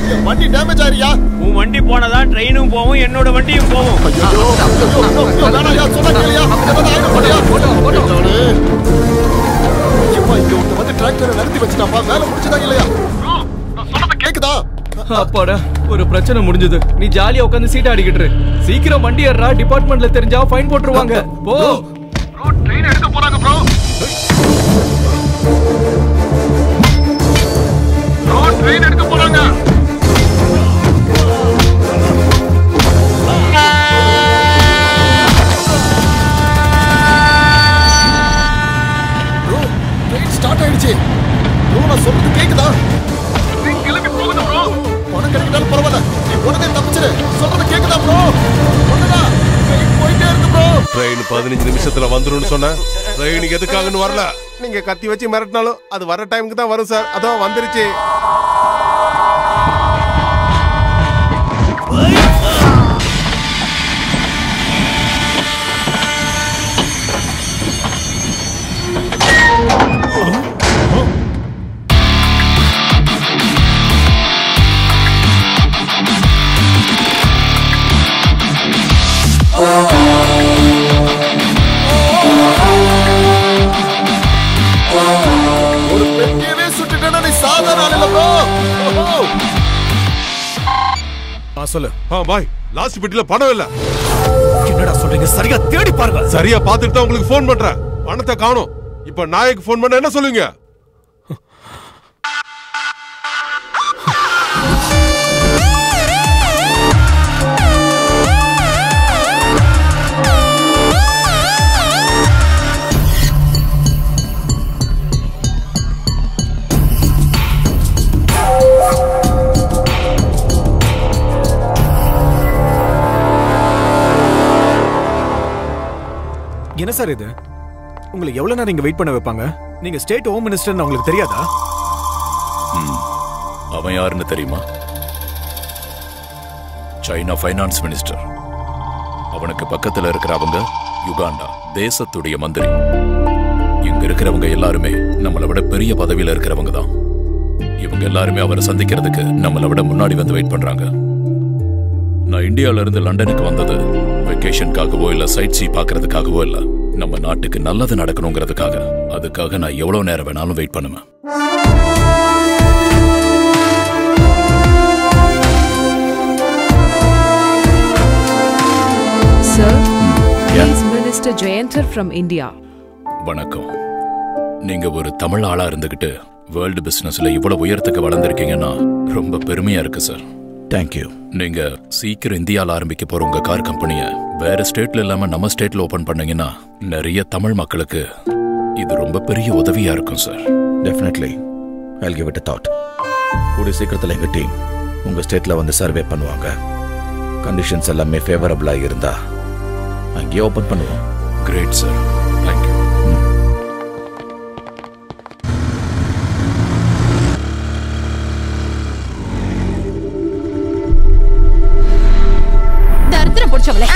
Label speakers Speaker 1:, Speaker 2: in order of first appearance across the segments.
Speaker 1: என் வண்டி டேமேஜ் ஆயிருயா
Speaker 2: உன் வண்டி போனதான் ட்ரெயினும் போகும் என்னோட வண்டியும் போகும்
Speaker 1: ஐயோ ஐயோ, ஐயோ, வேணாம்யா, சொன்னா கேளுயா. ஏதாவது ஆயிடும் போலயா? நானு. ஐயப்பா, இங்க ஒருத்தன் வந்து டிராக்டரை நிறுத்தி வச்சுட்டாப்பா. வேலை முடிச்சுதாங்க இல்லையா? bro, நான் சொல்றது கேக்குதா?
Speaker 3: அப்பாடா ஒரு பிரச்சனை முடிஞ்சது நீ ஜாலியா உட்காந்து சீட் ஆடிக்கிட்டு இரு. சீக்கிரம் வண்டி ஏறா டிபார்ட்மெண்ட்ல தெரிஞ்சா ஃபைன் போட்டுருவாங்க போ
Speaker 1: bro, train எடுக்க போறாங்க bro. bro, train எடுக்க போறாங்க. bro, train start ஆயிடுச்சு. bro, நான் சொல்றது கேக்குதா? train கிளம்பி போகுது bro. பணம் கிடைக்கட்டாலும் பரவாயில்ல. நீ உடனே தப்பிச்சிரு. சொல்றது கேக்குதா bro? ஒண்ணுடா. train போயிட்டே இருக்கு bro.
Speaker 4: ட்ரெயின் பதினஞ்சு நிமிஷத்துல வந்துரும்னு சொன்னேன் ட்ரெயின் எதுக்காகன்னு வரல
Speaker 5: நீங்க கத்தி வச்சு மிரட்டினாலும் அது வர டைமுக்கு தான் வரும் சார் அதோ வந்துருச்சு
Speaker 1: ஒரு பெட்டியவே சுட்டுட்டேன்னா நீ சாதாரண ஆள் இல்ல bro. ஓஹோ.
Speaker 6: ஆ சொல்லு
Speaker 4: ஆ பாய் லாஸ்ட் பெட்டில பணம் இல்ல
Speaker 6: என்னடா சொல்றீங்க சரியா தேடி பாருங்க
Speaker 4: சரியா பார்த்துட்டு தான் உங்களுக்கு ஃபோன் பண்றேன் பணத்தை காணோம் இப்ப நாயக்கு ஃபோன் பண்ண என்ன சொல்லுவீங்க
Speaker 6: என்ன சார் இது உங்களுக்கு எவ்வளவு நேரம் இங்க வெயிட் பண்ண வைப்பாங்க நீங்க ஸ்டேட் ஹோம் மினிஸ்டர்னு உங்களுக்கு தெரியாதா
Speaker 7: அவன் யாருன்னு தெரியுமா சைனா ஃபைனான்ஸ் மினிஸ்டர் அவனுக்கு பக்கத்துல இருக்கிறவங்க யுகாண்டா தேசத்துடைய மந்திரி இங்க இருக்கிறவங்க எல்லாருமே நம்மளை விட பெரிய பதவியில இருக்கிறவங்க தான் இவங்க எல்லாருமே அவரை சந்திக்கிறதுக்கு நம்மளை விட முன்னாடி வந்து வெயிட் பண்றாங்க நான் இந்தியால இருந்து லண்டனுக்கு வந்தது வெக்கேஷனுக்காகவோ இல்ல சைட் சீ பார்க்கறதுக்காகவோ இல்ல நம்ம நாட்டுக்கு நல்லது நடக்கணுங்கிறதுக்காக அதுக்காக நான் எவ்வளவு நேரம் வேணாலும் வெயிட் பண்ணுவேன்
Speaker 8: Sir, he's Minister Jayanthar from India.
Speaker 7: வணக்கம் நீங்க ஒரு தமிழ் ஆளா இருந்துகிட்டு வேர்ல்டு பிசினஸ்ல இவ்வளவு உயரத்துக்கு வளர்ந்திருக்கீங்கன்னா ரொம்ப பெருமையா இருக்கு சார்
Speaker 6: தேங்க்யூ
Speaker 7: நீங்க சீக்கிரம் இந்தியால ஆரம்பிக்க போற உங்க கார் கம்பெனிய வேற ஸ்டேட்ல இல்லாம நம்ம ஸ்டேட்ல ஓபன் பண்ணீங்கன்னா நிறைய தமிழ் மக்களுக்கு இது ரொம்ப பெரிய உதவியா இருக்கும் sir
Speaker 9: definitely I give it that கூடிய சீக்கிரத்தில் எங்கள் டீம் உங்கள் ஸ்டேட்டில் வந்து சர்வே பண்ணுவாங்க கண்டிஷன்ஸ் எல்லாமே ஃபேவரபிளாக இருந்தா அங்கேயே ஓப்பன் பண்ணுவோம்
Speaker 7: கிரேட் சார் தேங்க்யூ
Speaker 10: தரித்திரம் பிடிச்சவளே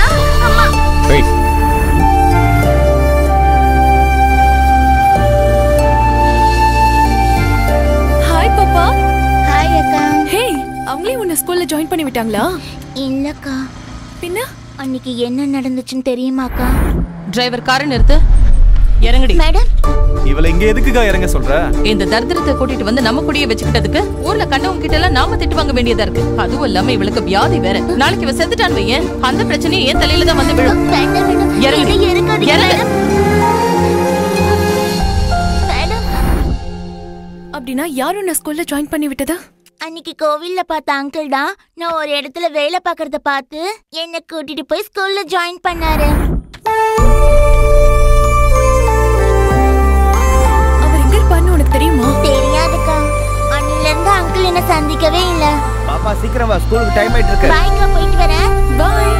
Speaker 11: ஹாய் பாப்பா
Speaker 12: ஹாய் அக்கா
Speaker 11: ஹே அவங்களே உன்னை ஸ்கூல்ல ஜாயின் பண்ணி விட்டாங்களா
Speaker 12: இல்லக்கா
Speaker 11: பின்ன
Speaker 12: அன்னைக்கு என்ன நடந்துச்சுன்னு தெரியுமாக்கா
Speaker 10: டிரைவர் காரை நிறுத்து இறங்குடி
Speaker 12: மேடம்
Speaker 3: இவளை இங்க எதுக்குக்கா இறங்க சொல்ற
Speaker 10: இந்த தரித்திரத்தை கூட்டிட்டு வந்து நம்ம குடிய வச்சுக்கிட்டதுக்கு ஊர்ல கண்டவங்க கிட்ட எல்லாம் நாம திட்டு வாங்க வேண்டியதா இருக்கு அதுவும் இல்லாம இவளுக்கு வியாதி வேற நாளைக்கு இவ செத்துட்டான் வையேன் அந்த பிரச்சனையும் என் தலையில தான் வந்து விழும்
Speaker 12: வேண்டாம் மேடம்
Speaker 10: இறங்கு.
Speaker 12: இதை இறக்காதீங்க
Speaker 10: இறங்கு.
Speaker 12: மேடம் மேடம்
Speaker 11: அப்படின்னா யார் உன்னை ஸ்கூல்ல ஜாயின் பண்ணி விட்டதா
Speaker 12: அன்னைக்கு கோவில்ல பார்த்த அங்கிள் தான் நான் ஒரு இடத்துல வேலை பார்க்கறத பார்த்து என்னை கூட்டிட்டு போய் ஸ்கூல்ல ஜாயின் பண்ணாரு
Speaker 11: அவர் எங்க இருப்பான்னு உனக்கு தெரியுமா
Speaker 12: தெரியாதுக்கா அன்னில இருந்து அங்கிள் என்ன சந்திக்கவே இல்ல
Speaker 3: பாப்பா சீக்கிரம் வா ஸ்கூலுக்கு டைம் ஆயிட்டு இருக்கு
Speaker 12: பாய்க்கா போயிட்டு வரேன்
Speaker 11: bye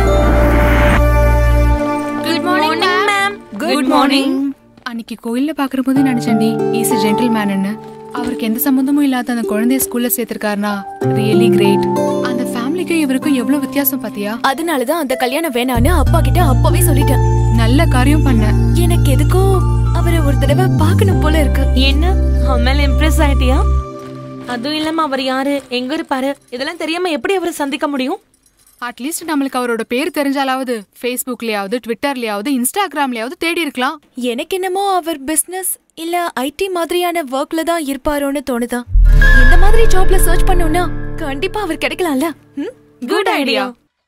Speaker 12: good morning ma'am
Speaker 10: good morning
Speaker 13: அன்னைக்கு கோயில்ல பாக்குறபோது நினைச்சேன்டி ஈஸ் ஜென்டில் மேன்னு அவருக்கு எந்த சம்மந்தமும் இல்லாத அந்த குழந்தைய ஸ்கூல்ல சேர்த்திருக்காருனா ரியலி கிரேட் அந்த ஃபேமிலிக்கும் இவருக்கும் எவ்வளவு வித்தியாசம் பாத்தியா
Speaker 11: அதனாலதான் அந்த கல்யாணம் வேணான்னு அப்பா கிட்ட அப்பவே சொல்லிட்டேன்
Speaker 13: நல்ல காரியம் பண்ண
Speaker 11: எனக்கு எதுக்கோ அவரை ஒரு தடவை பார்க்கணும் போல இருக்கு
Speaker 10: என்ன அவன் மேல இம்ப்ரெஸ் ஆயிட்டியா
Speaker 14: அதுவும் இல்லாம அவர் யாரு எங்க இருப்பாரு இதெல்லாம் தெரியாம எப்படி அவரை சந்திக்க முடியும்
Speaker 13: அட்லீஸ்ட் நம்மளுக்கு அவரோட பேர் தெரிஞ்சாலாவது ஃபேஸ்புக்லயாவது ட்விட்டர்லயாவது இன்ஸ்டாகிராம்லயாவது தேடி இருக்கலாம்
Speaker 11: எனக்கு என்னமோ அவர் பிசினஸ் இல்ல ஐடி மாதிரியான ஒர்க்ல தான் இருப்பாரோன்னு தோணுதா இந்த மாதிரி ஜாப்ல சர்ச் பண்ணோம்னா கண்டிப்பா அவர் கிடைக்கலாம்ல
Speaker 14: குட் ஐடியா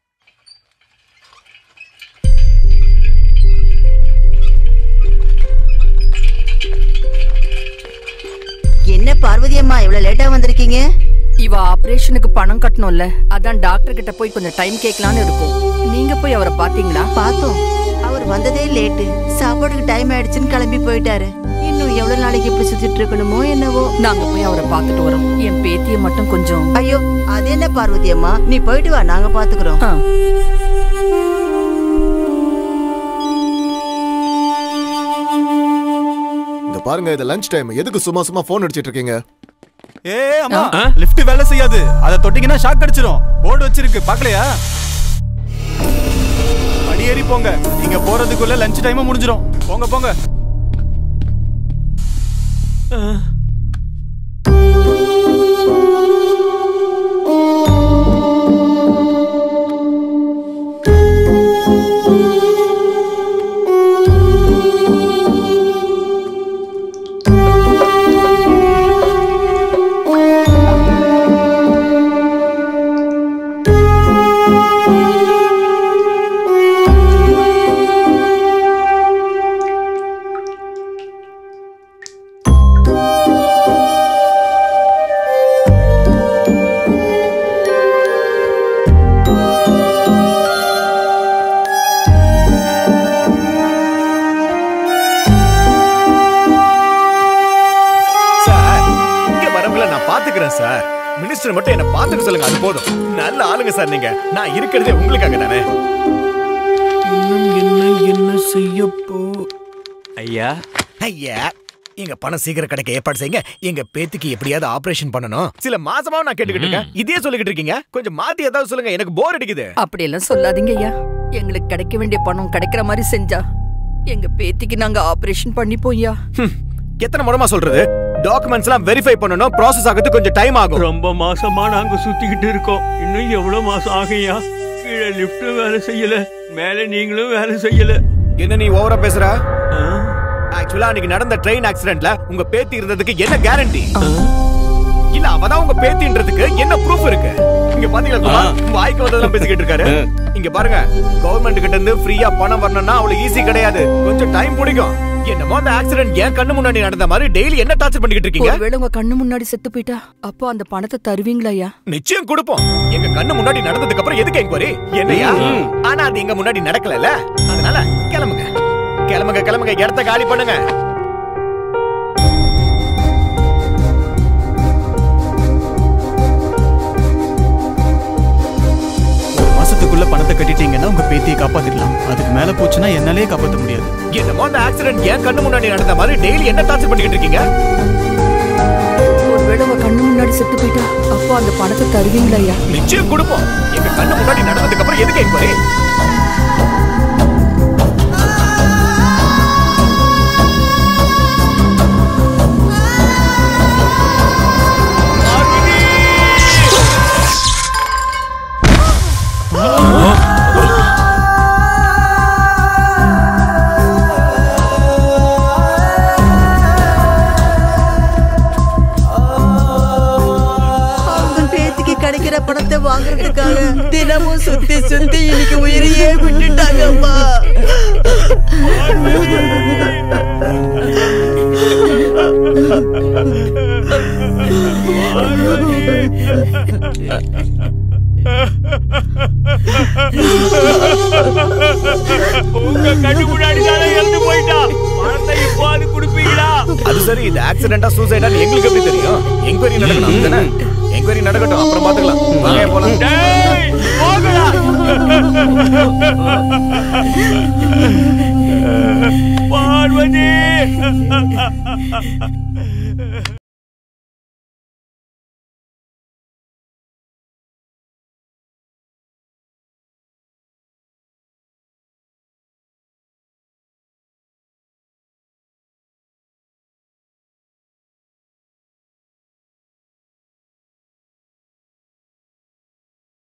Speaker 15: என்ன பார்வதி அம்மா இவ்வளவு லேட்டா வந்திருக்கீங்க இவ ஆபரேஷனுக்கு பணம் கட்டணும்ல அதான் டாக்டர் கிட்ட போய் கொஞ்சம் டைம் கேட்கலான்னு இருக்கும் நீங்க போய் அவரை பாத்தீங்களா
Speaker 16: பார்த்தோம் அவர் வந்ததே லேட்டு சாப்பாடுக்கு டைம் ஆயிடுச்சுன்னு கிளம்பி போயிட்டாரு இன்னும் எவ்வளவு நாளைக்கு இப்படி சுத்திட்டு இருக்கணுமோ என்னவோ
Speaker 15: நாங்க போய் அவரை பார்த்துட்டு வரோம் என் பேத்திய மட்டும் கொஞ்சம்
Speaker 16: ஐயோ அது என்ன பார்வதி அம்மா நீ போயிட்டு வா நாங்க பாத்துக்கிறோம்
Speaker 1: இங்க பாருங்க இது லஞ்ச் டைம் எதுக்கு சும்மா சும்மா போன் அடிச்சிட்டு இருக்கீங்க
Speaker 17: ஏ அம்மா லிஃப்ட் வேலை செய்யாது அத தொட்டிங்கன்னா ஷாக் அடிச்சிரும் போர்டு வச்சிருக்கு பார்க்கலையா படி ஏறி போங்க நீங்க போறதுக்குள்ள லஞ்ச் டைம் முடிஞ்சிரும் போங்க போங்க
Speaker 6: சார் இங்க வரவங்கள நான் பாத்துக்கிறேன் சார் மினிஸ்டர் மட்டும் என்ன பாத்துக்க சொல்லுங்க அது போதும் நல்ல ஆளுங்க சார் நீங்க நான் இருக்கிறதே உங்களுக்காக தானே
Speaker 3: என்ன என்ன செய்ய போ
Speaker 6: ஐயா ஐயா எங்க பணம் சீக்கிரம் கிடைக்க ஏற்பாடு செய்யுங்க எங்க பேத்திக்கு எப்படியாவது ஆபரேஷன் பண்ணணும் சில மாசமா நான் கேட்டுக்கிட்டு இருக்கேன் இதே சொல்லிக்கிட்டு இருக்கீங்க கொஞ்சம் மாத்தி ஏதாவது சொல்லுங்க எனக்கு போர் அடிக்குது
Speaker 15: அப்படியெல்லாம் சொல்லாதீங்க ஐயா எங்களுக்கு கிடைக்க வேண்டிய பணம் கிடைக்கிற மாதிரி செஞ்சா எங்க பேத்திக்கு நாங்க ஆபரேஷன் பண்ணிப்போம் ஐயா
Speaker 6: எத்தனை முறமா சொல்றது டாக்குமெண்ட்ஸ் எல்லாம் வெரிஃபை பண்ணணும் ப்ராசஸ் ஆகிறதுக்கு கொஞ்சம் டைம் ஆகும்
Speaker 2: ரொம்ப மாசமா நாங்க சுத்திக்கிட்டு இருக்கோம் இன்னும் எவ்வளவு மாசம் ஆகையா கீழே லிப்டும் வேலை செய்யல மேல நீங்களும் வேலை செய்யல
Speaker 6: என்ன நீ ஓவரா பேசுற ஆக்சுவலா அன்னைக்கு நடந்த ட்ரெயின் ஆக்சிடென்ட்ல உங்க பேத்தி இருந்ததுக்கு என்ன கேரண்டி இல்ல அவதான் உங்க பேத்தின்றதுக்கு என்ன ப்ரூஃப் இருக்கு இங்க பாத்தீங்களா வாய்க்கு வந்ததெல்லாம் பேசிக்கிட்டு இருக்காரு இங்க பாருங்க கவர்மெண்ட் கிட்ட இருந்து ஃப்ரீயா பணம் வரணும்னா அவ்வளவு ஈஸி கிடையாது கொஞ்சம் டைம் பிடிக்கும் என்னமோ அந்த ஆக்சிடென்ட் ஏன் கண்ணு முன்னாடி நடந்த மாதிரி டெய்லி என்ன டார்ச்சர் பண்ணிக்கிட்டு இருக்கீங்க
Speaker 15: ஒருவேளை உங்க கண்ணு முன்னாடி செத்து போயிட்டா அப்போ அந்த பணத்தை தருவீங்களா ஐயா
Speaker 6: நிச்சயம் கொடுப்போம் எங்க கண்ணு முன்னாடி நடந்ததுக்கு அப்புறம் எதுக்கு என்கொயரி என்னையா ஆனா அது எங்க முன்னாடி நடக்கலல அதனால கிளம்புங்க கிளம்புங்க கிளம்புங்க இடத்த காலி பண்ணுங்க
Speaker 17: ஒரு மாசத்துக்குள்ள பணத்தை கட்டிட்டீங்கன்னா உங்க பேத்தியை காப்பாத்திடலாம் அதுக்கு மேல போச்சுன்னா என்னாலே காப்பாத்த முடியாது
Speaker 6: என்னமோ அந்த ஆக்சிடென்ட் ஏன் கண்ணு முன்னாடி நடந்த மாதிரி டெய்லி என்ன டார்ச்சர் பண்ணிக்கிட்டு இருக்கீங்க
Speaker 15: ஒருவேளை உங்க கண்ணு முன்னாடி செத்து போயிட்டா அப்போ அந்த பணத்தை தருவீங்களா ஐயா
Speaker 6: நிச்சயம் கொடுப்போம் எங்க கண்ணு முன்னாடி நடந்ததுக்கு அப்புறம் எதுக்கு என்கொயரி
Speaker 16: அவங்க பேத்திக்கு கிடைக்கிற பணத்தை வாங்குறதுக்காக தினமும் சுத்தி சுத்தி இன்னைக்கு உயிரையே விட்டுட்டாங்கம்மா
Speaker 2: உங்க கண்ணு முன்னாடி தானே இறந்து போயிட்டா பணத்தை இப்போ அது கொடுப்பீங்களா
Speaker 6: அது சரி இது ஆக்சிடென்டா சூசைடான்னு எங்களுக்கு எப்படி தெரியும் என்கொயரி நடக்கணும் தானே என்கொயரி நடக்கட்டும் அப்புறம் பாத்துக்கலாம் வாங்க போலாம்
Speaker 2: டேய் போகடா பார்வதி